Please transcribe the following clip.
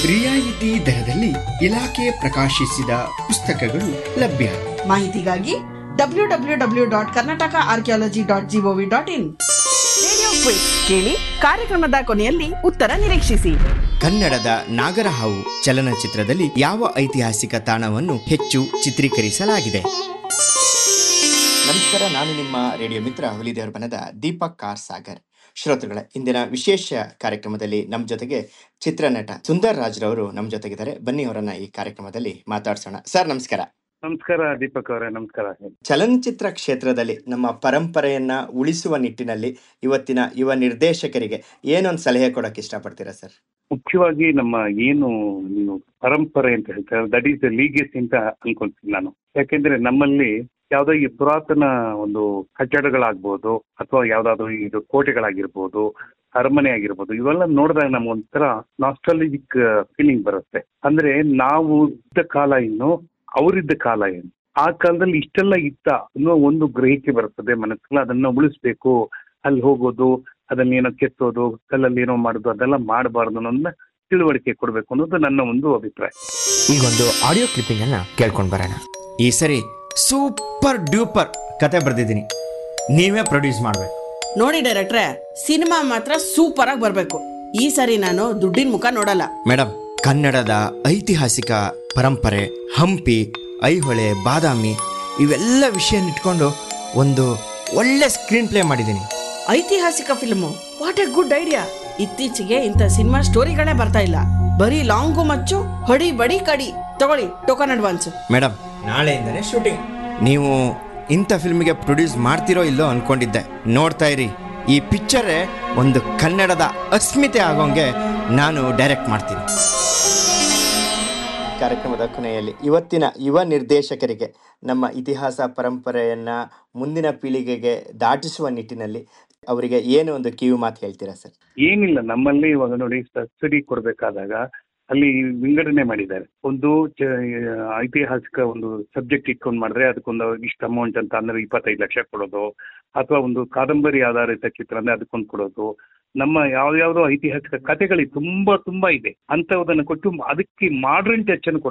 ರಿಯಾಯಿತಿ ದರದಲ್ಲಿ ಇಲಾಖೆ ಪ್ರಕಾಶಿಸಿದ ಪುಸ್ತಕಗಳು ಲಭ್ಯ ಮಾಹಿತಿಗಾಗಿ W W W dot Karnataka archaeology dot GOV dot in radio quiz ಕೇಳಿ ಕಾರ್ಯಕ್ರಮದ ಕೊನೆಯಲ್ಲಿ ಉತ್ತರ ನಿರೀಕ್ಷಿಸಿ ಕನ್ನಡದ ನಾಗರಹಾವು ಚಲನಚಿತ್ರದಲ್ಲಿ ಯಾವ ಐತಿಹಾಸಿಕ ತಾಣವನ್ನು ಹೆಚ್ಚು ಚಿತ್ರೀಕರಿಸಲಾಗಿದೆ ನಮಸ್ಕಾರ ನಾನು ನಿಮ್ಮ ರೇಡಿಯೋ ಮಿತ್ರ ಹುಲಿದೇವರ ಬನದ ದೀಪಕ್ ಕಾರ್ ಸಾಗರ್ ಶ್ರೋತೃಗಳ ಇಂದಿನ ವಿಶೇಷ ಕಾರ್ಯಕ್ರಮದಲ್ಲಿ ನಮ್ಮ ಜೊತೆಗೆ ಚಿತ್ರನಟ ಸುಂದರ್ ರಾಜ್ರವರು ನಮ್ಮ ಜೊತೆಗಿದ್ದಾರೆ ಬನ್ನಿ ಅವರನ್ನ ಈ ಕಾರ್ಯಕ್ರಮದಲ್ಲಿ ಮಾತಾಡ್ಸೋಣ ಸರ್ ನಮಸ್ಕಾರ ನಮಸ್ಕಾರ ದೀಪಕ್ ಅವರೇ ನಮಸ್ಕಾರ ಚಲನಚಿತ್ರ ಕ್ಷೇತ್ರದಲ್ಲಿ ನಮ್ಮ ಪರಂಪರೆಯನ್ನ ಉಳಿಸುವ ನಿಟ್ಟಿನಲ್ಲಿ ಇವತ್ತಿನ ಯುವ ನಿರ್ದೇಶಕರಿಗೆ ಏನೊಂದು ಸಲಹೆ ಕೊಡಕ್ಕೆ ಇಷ್ಟಪಡ್ತೀರಾ ಸರ್ ಮುಖ್ಯವಾಗಿ ನಮ್ಮ ಏನು ನೀವು ಪರಂಪರೆ ಅಂತ ಹೇಳ್ತಾರೆ ದಟ್ ಈಸ್ ಲೀಗೇಸಿ ಅಂತ ಅನ್ಕೊಂತೀನಿ ನಾನು ಯಾಕೆಂದ್ರೆ ನಮ್ಮಲ್ಲಿ ಯಾವುದೋ ಈ ಪುರಾತನ ಒಂದು ಕಟ್ಟಡಗಳಾಗ್ಬೋದು ಅಥವಾ ಯಾವ್ದಾದ್ರು ಇದು ಕೋಟೆಗಳಾಗಿರ್ಬೋದು ಅರಮನೆ ಆಗಿರ್ಬೋದು ಇವೆಲ್ಲ ನೋಡಿದಾಗ ನಮ್ಗೊಂಥರ ನಾಸ್ಟಾಲಜಿಕ್ ಫೀಲಿಂಗ್ ಬರುತ್ತೆ ಅಂದ್ರೆ ನಾವು ಇದ್ದ ಕಾಲ ಇನ್ನು ಅವರಿದ್ದ ಕಾಲ ಏನು ಆ ಕಾಲದಲ್ಲಿ ಇಷ್ಟೆಲ್ಲ ಇತ್ತ ಅನ್ನೋ ಒಂದು ಗ್ರಹಿಕೆ ಬರ್ತದೆ ಮನಸ್ಸಲ್ಲಿ ಅದನ್ನ ಉಳಿಸ್ಬೇಕು ಅಲ್ಲಿ ಹೋಗೋದು ಅದನ್ನೇನೋ ಕೆತ್ತೋದು ಕಲ್ಲಲ್ಲಿ ಏನೋ ಮಾಡೋದು ಅದೆಲ್ಲ ಮಾಡಬಾರ್ದು ಅನ್ನೋದನ್ನ ತಿಳುವಳಿಕೆ ಕೊಡಬೇಕು ಅನ್ನೋದು ನನ್ನ ಒಂದು ಅಭಿಪ್ರಾಯ ಈಗೊಂದು ಆಡಿಯೋ ಕ್ಲಿಪ್ಪಿಂಗ್ ಅನ್ನ ಕೇಳ್ಕೊಂಡು ಬರೋಣ ಈ ಸರಿ ಸೂಪರ್ ಡ್ಯೂಪರ್ ಕತೆ ಬರೆದಿದ್ದೀನಿ ನೀವೇ ಪ್ರೊಡ್ಯೂಸ್ ಮಾಡ್ಬೇಕು ನೋಡಿ ಡೈರೆಕ್ಟ್ರೆ ಸಿನಿಮಾ ಮಾತ್ರ ಸೂಪರ್ ಆಗಿ ಬರ್ಬೇಕು ಈ ಸರಿ ನಾನು ದುಡ್ಡಿನ ಮುಖ ನೋಡಲ್ಲ ಮೇಡಮ್ ಕನ್ನಡದ ಐತಿಹಾಸಿಕ ಪರಂಪರೆ ಹಂಪಿ ಐಹೊಳೆ ಬಾದಾಮಿ ಇವೆಲ್ಲ ವಿಷಯ ಇಟ್ಕೊಂಡು ಒಂದು ಒಳ್ಳೆ ಸ್ಕ್ರೀನ್ ಪ್ಲೇ ಮಾಡಿದ್ದೀನಿ ಐತಿಹಾಸಿಕ film what a good idea ಇತ್ತೀಚೆಗೆ ಇಂಥ ಸಿನಿಮಾ ಸ್ಟೋರಿಗಳೇ ಬರ್ತಾ ಇಲ್ಲ ಬರೀ ಲಾಂಗು ಮಚ್ಚು ಹೊಡಿ ಬಡಿ ಕಡಿ ತಗೊಳ್ಳಿ ಟೋಕನ್ ಅಡ್ವಾನ್ಸ್ ಮೇಡಮ್ ನಾಳೆಯಿಂದನೇ ಶೂಟಿಂಗ್ ನೀವು ಇಂಥ ಫಿಲ್ಮಿಗೆ ಪ್ರೊಡ್ಯೂಸ್ ಮಾಡ್ತಿರೋ ಇಲ್ಲೋ ಅನ್ಕೊಂಡಿದ್ದೆ ನೋಡ್ತಾ ಇರಿ ಈ ಪಿಕ್ಚರೇ ಒಂದು ಕನ್ನಡದ ಅಸ್ಮಿತೆ ಆಗೋಂಗೆ ನಾನು ಡೈರೆಕ್ಟ್ ಮಾಡ್ತೀನಿ ಕಾರ್ಯಕ್ರಮದ ಕೊನೆಯಲ್ಲಿ ಇವತ್ತಿನ ಯುವ ನಿರ್ದೇಶಕರಿಗೆ ನಮ್ಮ ಇತಿಹಾಸ ಪರಂಪರೆಯನ್ನ ಮುಂದಿನ ಪೀಳಿಗೆಗೆ ದಾಟಿಸುವ ನಿಟ್ಟಿನಲ್ಲಿ ಅವರಿಗೆ ಏನು ಒಂದು ಕಿವಿ ಮಾತು ಹೇಳ್ತೀರಾ ಸರ್ ಏನಿಲ್ಲ ನಮ್ಮಲ್ಲಿ ಇವಾಗ ನೋಡಿ ಸಬ್ಸಿಡಿ ಕೊಡಬೇಕಾದಾಗ ಅಲ್ಲಿ ವಿಂಗಡಣೆ ಮಾಡಿದ್ದಾರೆ ಒಂದು ಚ- ಐತಿಹಾಸಿಕ ಒಂದು ಸಬ್ಜೆಕ್ಟ್ ಇಟ್ಕೊಂಡು ಮಾಡಿದ್ರೆ ಅದಕ್ಕೊಂದು ಇಷ್ಟು ಅಮೌಂಟ್ ಅಂತ ಅಂದ್ರೆ ಇಪ್ಪತ್ತೈದು ಲಕ್ಷ ಕೊಡೋದು ಅಥವಾ ಒಂದು ಕಾದಂಬರಿ ಆಧಾರಿತ ಚಿತ್ರ ಅಂದ್ರೆ ಅದಕ್ಕೊಂದು ಕೊಡೋದು ನಮ್ಮ ಯಾವ್ದಾವ್ದೋ ಐತಿಹಾಸಿಕ ಕಥೆಗಳಿಗೆ ತುಂಬಾ ತುಂಬಾ ಇದೆ ಅಂತವುದನ್ನು ಕೊಟ್ಟು ಅದಕ್ಕೆ ಮಾಡ್ರನ್ ಟಚ್ ಅನ್ನು